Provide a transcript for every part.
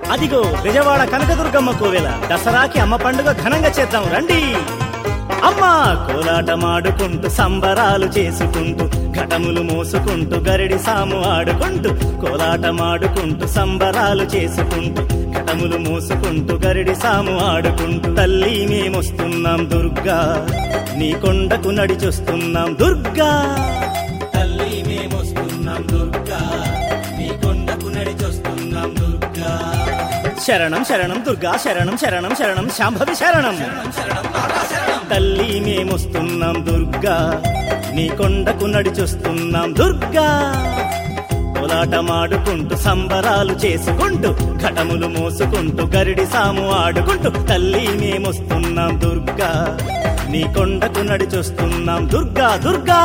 అదిగో బెజవాడ కనకదుర్గమ్మ కోవెల దసరాకి అమ్మ పండుగ ఘనంగా చేద్దాం రండి అమ్మా కోలాటమాడుకుంటూ సంబరాలు చేసుకుంటూ ఘటములు మోసుకుంటూ గరిడి సాము ఆడుకుంటూ కోలాటమాడుకుంటూ సంబరాలు చేసుకుంటూ ఘటములు మోసుకుంటూ గరిడి సాము ఆడుకుంటూ తల్లి మేమొస్తున్నాం దుర్గా నీ కొండకు నడిచొస్తున్నాం దుర్గా తల్లి మేమొస్తున్నాం దుర్గా నీ కొండకు నడిచొస్తున్నాం దుర్గా శరణం శరణం దుర్గా శరణం శరణం శరణం శాంభవి శరణం తల్లి మేమొస్తున్నాం దుర్గా నీ కొండకు నడిచొస్తున్నాం దుర్గా కోలాటమాడుకుంటూ సంబరాలు చేసుకుంటూ ఘటములు మోసుకుంటూ గరిడి సాము ఆడుకుంటూ తల్లి మేమొస్తున్నాం దుర్గా నీ కొండకు నడిచొస్తున్నాం దుర్గా దుర్గా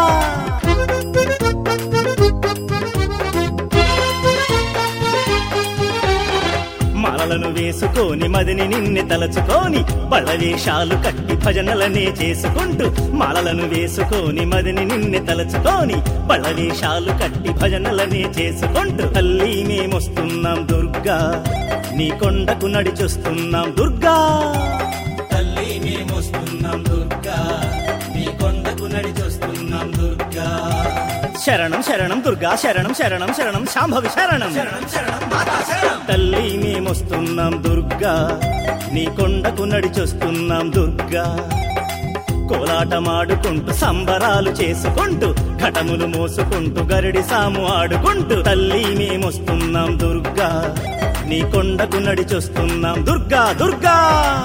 మాలలను వేసుకొని మదిని నిన్ను తలచుకొని బళ్ళవేషాలు కట్టి భజనలనే చేసుకుంటూ మాలలను వేసుకొని మదిని నిన్ను తలచుకొని బళ్ళవేషాలు కట్టి భజనలనే చేసుకుంటూ తల్లి మేమొస్తున్నాం దుర్గా నీ కొండకు నడిచొస్తున్నాం దుర్గా తల్లి మేమొస్తున్నాం దుర్గా నీ కొండకు నడిచొస్తున్నాం దుర్గా శరణం శరణం దుర్గా శరణం శరణం శరణం శాంభవి శరణం తల్లి మేమొస్తున్నాం దుర్గా నీ కొండకు నడిచొస్తున్నాం దుర్గా కోలాటమాడుకుంటూ సంబరాలు చేసుకుంటూ ఘటములు మోసుకుంటూ గరిడి సాము ఆడుకుంటూ తల్లి మేమొస్తున్నాం దుర్గా నీ కొండకు నడిచొస్తున్నాం దుర్గా దుర్గా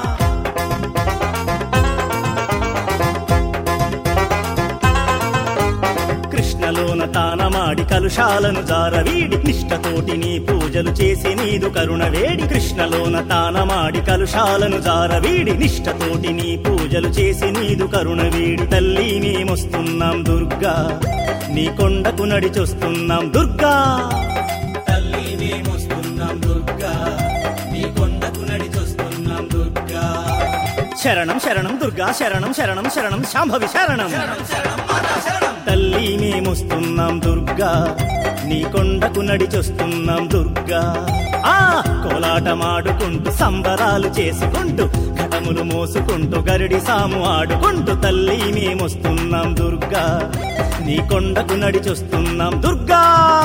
కృష్ణలోన తానమాడి కలుషాలను జారవీడి నిష్టతోటి నీ పూజలు చేసి నీదు కరుణ వేడి కృష్ణలోన తానమాడి కలుషాలను జారవీడి నిష్టతోటి నీ పూజలు చేసి నీదు కరుణ వేడి తల్లి మేమొస్తున్నాం దుర్గా నీ కొండకు నడిచొస్తున్నాం దుర్గా తల్లి మేమొస్తున్నాం దుర్గా నీ కొండకు నడిచొస్తున్నాం దుర్గా శరణం శరణం దుర్గా శరణం శరణం శరణం శాంభవి శరణం తల్లి మేమొస్తున్నాం దుర్గా నీ కొండకు నడిచొస్తున్నాం దుర్గా ఆ కోలాటమాడుకుంటూ సంబరాలు చేసుకుంటూ ఘటములు మోసుకుంటూ గరిడి సాము ఆడుకుంటూ తల్లి మేమొస్తున్నాం దుర్గా నీ కొండకు నడిచొస్తున్నాం దుర్గా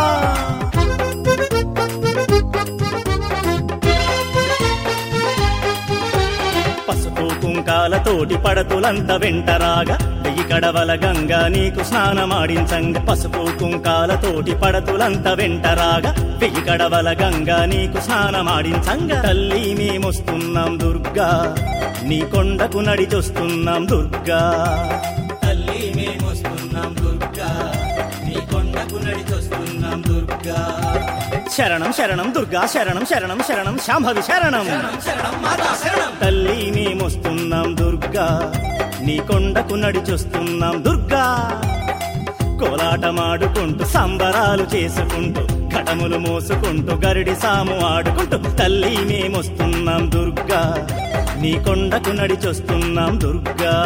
పసుపు కుంకాలతోటి పడతులంత వెంటరాగా వెయ్యి కడవల గంగా నీకు స్నానమాడించంగ పసుపు కుంకాలతోటి పడతులంత వెంటరాగా వెయ్యి కడవల గంగా నీకు స్నానమాడించంగ తల్లి మేమొస్తున్నాం దుర్గా నీ కొండకు నడిచొస్తున్నాం దుర్గా తల్లి మేమొస్తున్నాం దుర్గా నీ కొండకు నడిచొస్తున్నాం దుర్గా శరణం శరణం దుర్గా శరణం శరణం శరణం శాంభవి శరణం తల్లి మేమొస్తున్నాం దుర్గా నీ కొండకు నడిచొస్తున్నాం దుర్గా కోలాటమాడుకుంటూ సంబరాలు చేసుకుంటూ ఘటములు మోసుకుంటూ గరిడి సాము ఆడుకుంటూ తల్లి మేమొస్తున్నాం దుర్గా నీ కొండకు నడిచొస్తున్నాం దుర్గా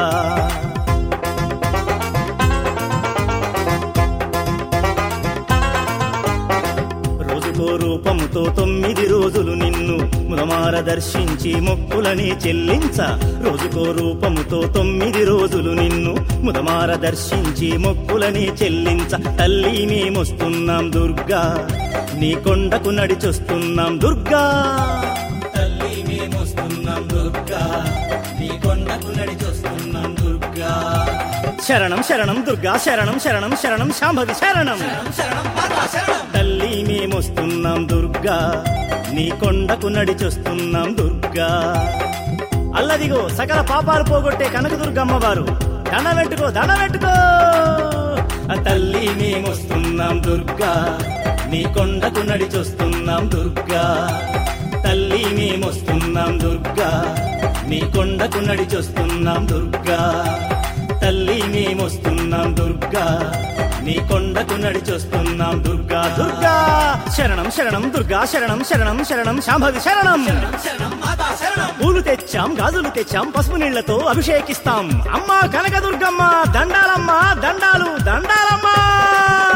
రోజుకో రూపముతో తొమ్మిది రోజులు నిన్ను ముదమార దర్శించి మొక్కులని చెల్లించ రోజుకో రూపముతో తొమ్మిది రోజులు నిన్ను ముదమార దర్శించి మొక్కులని చెల్లించ తల్లి మేమొస్తున్నాం దుర్గా నీ కొండకు నడిచొస్తున్నాం దుర్గా తల్లి మేమొస్తున్నాం దుర్గా నీ కొండకు నడిచొస్తున్నాం దుర్గా శరణం శరణం దుర్గా శరణం శరణం శరణం శాంభవి శరణం తల్లి మేమొస్తున్నాం దుర్గా నీ కొండకు నడిచొస్తున్నాం దుర్గా అల్లదిగో సకల పాపాలు పోగొట్టే కనకదుర్గమ్మ వారు దండ పెట్టుకో దండ పెట్టుకో ఆ తల్లి మేమొస్తున్నాం దుర్గా నీ కొండకు నడిచొస్తున్నాం దుర్గా తల్లి మేమొస్తున్నాం దుర్గా నీ కొండకు నడిచొస్తున్నాం దుర్గా తల్లి మేమొస్తున్నాం దుర్గా నీ కొండకు నడిచొస్తున్నాం దుర్గా దుర్గా శరణం శరణం దుర్గా శరణం శరణం శరణం శాంభవి శరణం పూలు తెచ్చాం గాజులు తెచ్చాం పసుపు నీళ్లతో అభిషేకిస్తాం అమ్మా కనకదుర్గమ్మ దండాలమ్మ దండాలు దండాలమ్మ